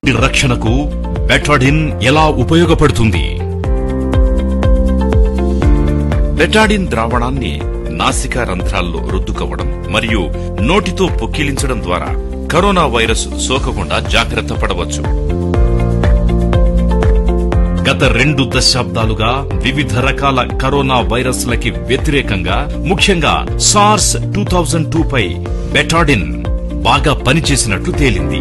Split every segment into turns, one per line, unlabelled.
రక్షణకు బెటాడిన్ ఎలా ఉపయోగపడుతుంది బెటాడిన్ ద్రావణాన్ని నాసికా రంధ్రాల్లో రుద్దుకోవడం మరియు నోటితో పొక్కిలించడం ద్వారా కరోనా వైరస్ సోకకుండా జాగ్రత్త పడవచ్చు గత రెండు దశాబ్దాలుగా వివిధ రకాల కరోనా వైరస్లకి వ్యతిరేకంగా ముఖ్యంగా సార్స్ టూ థౌజండ్ టూ పై బెటాడిన్ బాగా పనిచేసినట్లు తేలింది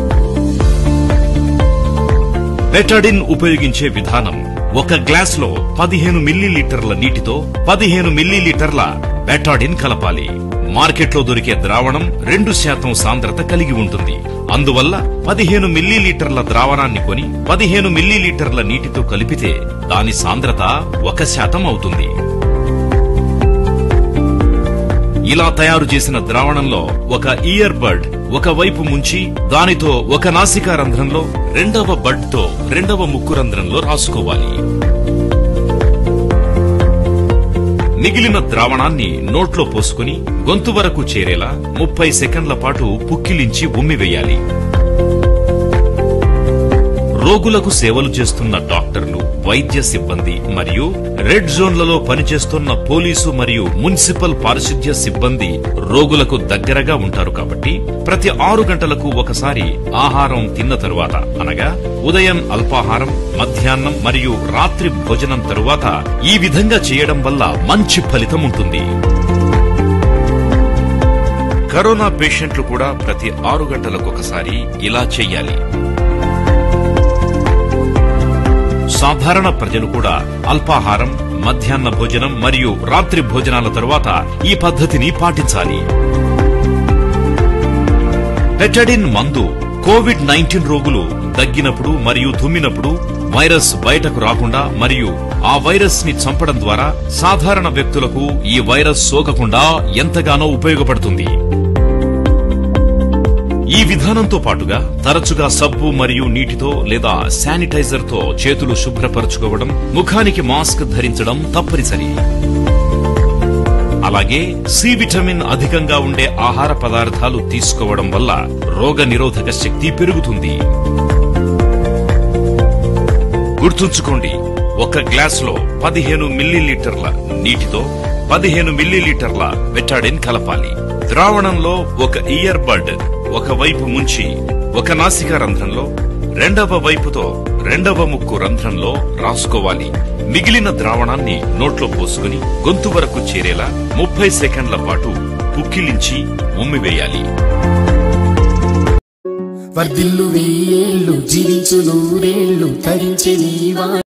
బెటాడిన్ ఉపయోగించే విధానం ఒక గ్లాస్ లో పదిహేను మిల్లీలీటర్ల నీటితో పదిహేను మిల్లీలీటర్ల బెటాడిన్ కలపాలి మార్కెట్లో దొరికే ద్రావణం రెండు శాతం సాంద్రత కలిగి ఉంటుంది అందువల్ల పదిహేను మిల్లీలీటర్ల ద్రావణాన్ని కొని పదిహేను మిల్లీలీటర్ల నీటితో కలిపితే దాని సాంద్రత ఒక శాతం అవుతుంది ఇలా తయారు చేసిన ద్రావణంలో ఒక ఇయర్ బడ్ ఒక వైపు ముంచి దానితో ఒక నాసికా రంధ్రంలో రెండవ బడ్ తో రెండవ ముక్కు రంధ్రంలో రాసుకోవాలి మిగిలిన ద్రావణాన్ని నోట్లో పోసుకుని గొంతు వరకు చేరేలా ముప్పై సెకండ్ల పాటు పుక్కిలించి ఉమ్మివేయాలి రోగులకు సేవలు చేస్తున్న డాక్టర్లు వైద్య సిబ్బంది మరియు రెడ్ జోన్లలో పనిచేస్తున్న పోలీసు మరియు మున్సిపల్ పారిశుద్ధ్య సిబ్బంది రోగులకు దగ్గరగా ఉంటారు కాబట్టి ప్రతి ఆరు గంటలకు ఒకసారి ఆహారం తిన్న తరువాత అనగా ఉదయం అల్పాహారం మధ్యాహ్నం మరియు రాత్రి భోజనం తరువాత ఈ విధంగా చేయడం వల్ల మంచి ఫలితం ఉంటుంది కరోనా పేషెంట్లు కూడా ప్రతి ఆరు గంటలకు ఒకసారి ఇలా చెయ్యాలి సాధారణ ప్రజలు కూడా అల్పాహారం మధ్యాహ్న భోజనం మరియు రాత్రి భోజనాల తరువాత ఈ పద్ధతిని పాటించాలి పెటడిన్ మందు కోవిడ్ నైన్టీన్ రోగులు దగ్గినప్పుడు మరియు తుమ్మినప్పుడు వైరస్ బయటకు రాకుండా మరియు ఆ వైరస్ ని చంపడం ద్వారా సాధారణ వ్యక్తులకు ఈ వైరస్ సోకకుండా ఎంతగానో ఉపయోగపడుతుంది ఈ విధానంతో పాటుగా తరచుగా సబ్బు మరియు నీటితో లేదా శానిటైజర్ తో చేతులు శుభ్రపరచుకోవడం ముఖానికి మాస్క్ ధరించడం తప్పనిసరి అలాగే సి విటమిన్ అధికంగా ఉండే ఆహార పదార్థాలు తీసుకోవడం వల్ల రోగ నిరోధక శక్తి పెరుగుతుంది గుర్తుంచుకోండి ఒక గ్లాస్ లో పదిహేను మిల్లీలీటర్ల నీటితో పదిహేను మిల్లీలీటర్ల బెటాడిన్ కలపాలి ద్రావణంలో ఒక ఇయర్ బడ్ ఒక వైపు ముంచి ఒక నాసికా రంధ్రంలో రెండవ వైపుతో రెండవ ముక్కు రంధ్రంలో రాసుకోవాలి మిగిలిన ద్రావణాన్ని నోట్లో పోసుకుని గొంతు వరకు చేరేలా ముప్పై సెకండ్ల పాటు పుక్కిలించి ఉమ్మివేయాలి
వర్ధిల్లు వెయ్యేళ్ళు జీవించు నూరేళ్ళు తరించి నీవా